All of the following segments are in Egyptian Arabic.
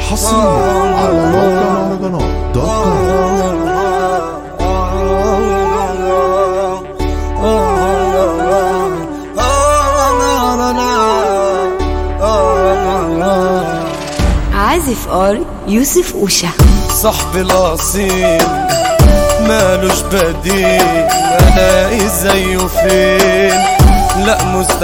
حصريا على موقع مهرجانات دوت كوم عازف ار يوسف اوشا صاحبي الاصيل مالوش بديل الاقي زيه فين لا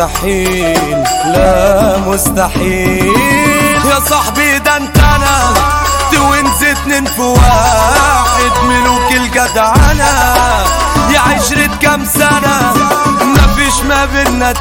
مستحيل لا مستحيل يا صاحبي ده انت انا توينز اتنين في واحد ملوك الجدعنة يا عشرة كام سنة مفيش ما بينا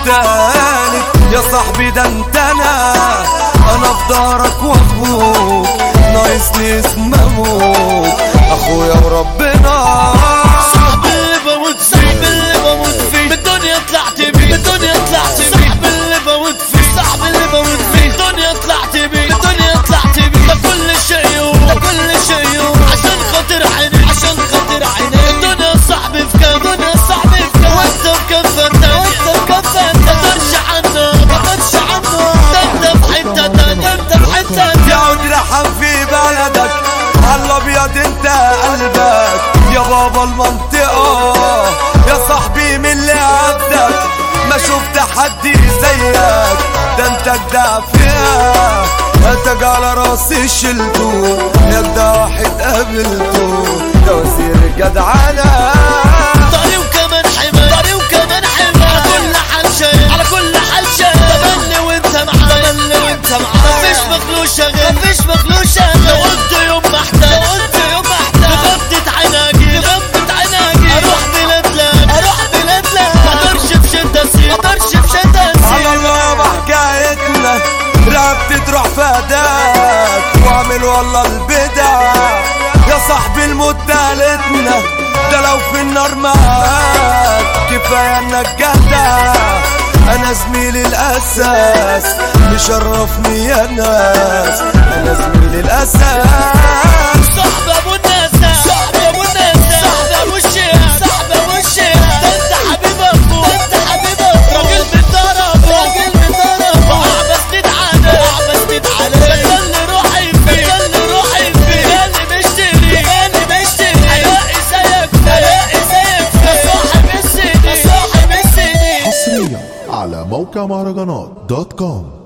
تالت يا صاحبي ده انت انا انا في دارك واخوك ناقصني اسم ابوك اخويا وربنا صاحب اللي بموت صاحب اللي بموت فيه بالدنيا طلعت بيه بالدنيا طلعت بيه صاحب اللي بموت فيه صاحب اللي بموت فيه بالدنيا طلعت بيه بالدنيا طلعت بيه ده كل شيء يوم ده كل شيء يوم عشان خاطر عيني عشان خاطر عيني الدنيا صاحبي في كام الدنيا صاحبي في كام وانت بكفة تانية وانت بكفة تانية مقدرش عنه مقدرش عنه ده انت في حتة تانية انت في حتة تانية يا عود رحم في بلدك على الابيض انت قلبك يا بابا المنطقة يا صاحبي من اللي عبدك ما شفت حد زيك ده انت جدع فيها انت على راسي شلته يا ده واحد قابلته ده وزير الجدعنة طري وكمان حماية طري وكمان حماية على كل حال شايل على كل حال شايل تملي وانت معايا تملي وانت معايا مفيش مخلوق شغال مفيش مخلوق شغال لو قلت يوم ما احتاج لو قلت يوم ما احتاج لغبت عيناجي لغبت عيناجي اروح بلاد لا اروح بلاد لا ما اقدرش في شدة سير ما اقدرش في شدة على سير الله حكايتنا رقبتي تروح فداك واعمل والله البدع يا صاحبي الموت تالتنا ده لو في النار معاك كفايه انك جدع انا زميلي الاساس مشرفني يا ناس انا زميلي الاساس صاحب ابو الناس صاحب ابو الناس صاحب ابو الشيخ صاحب ابو الشيخ ده انت حبيب ابو ده انت حبيب ابو راجل بالطرف راجل بالطرف اعبس تتعالى اعبس تتعالى ده اللي روحي فيه ده اللي روحي فيه ده اللي مشتري ده اللي مشتري هلاقي زيك هلاقي زيك ده صاحب السنين ده صاحب السنين حصريا على موقع مهرجانات دوت كوم